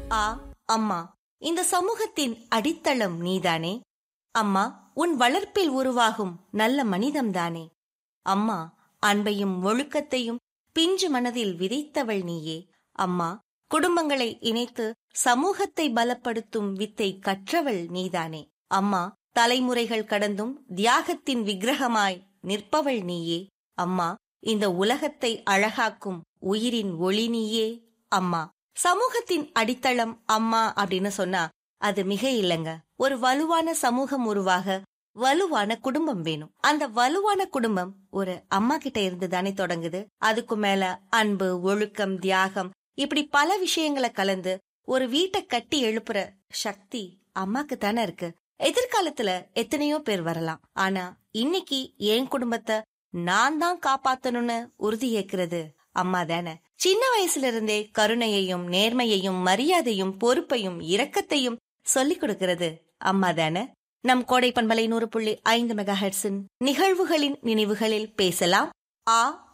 ஆ அம்மா இந்த சமூகத்தின் அடித்தளம் நீதானே அம்மா உன் வளர்ப்பில் உருவாகும் நல்ல மனிதம்தானே அம்மா அன்பையும் ஒழுக்கத்தையும் பிஞ்சு மனதில் விதைத்தவள் நீயே அம்மா குடும்பங்களை இணைத்து சமூகத்தை பலப்படுத்தும் வித்தை கற்றவள் நீதானே அம்மா தலைமுறைகள் கடந்தும் தியாகத்தின் விக்கிரகமாய் நிற்பவள் நீயே அம்மா இந்த உலகத்தை அழகாக்கும் உயிரின் ஒளி நீயே அம்மா சமூகத்தின் அடித்தளம் அம்மா அப்படின்னு சொன்னா அது மிக இல்லைங்க ஒரு வலுவான சமூகம் உருவாக வலுவான குடும்பம் வேணும் அந்த வலுவான குடும்பம் ஒரு அம்மா கிட்ட இருந்து தானே தொடங்குது அதுக்கு மேல அன்பு ஒழுக்கம் தியாகம் இப்படி பல விஷயங்களை கலந்து ஒரு வீட்டை கட்டி எழுப்புற சக்தி அம்மாக்கு தானே இருக்கு எதிர்காலத்துல எத்தனையோ பேர் வரலாம் ஆனா இன்னைக்கு என் குடும்பத்தை நான் தான் காப்பாத்தணும்னு உறுதி ஏற்கிறது அம்மா தானே சின்ன வயசுல இருந்தே கருணையையும் நேர்மையையும் மரியாதையும் பொறுப்பையும் இரக்கத்தையும் சொல்லிக் கொடுக்கிறது அம்மா தானே நம் கோடை பண்பலை நூறு புள்ளி ஐந்து மெகா ஹெட்ஸின் நிகழ்வுகளின் நினைவுகளில் பேசலாம் ஆ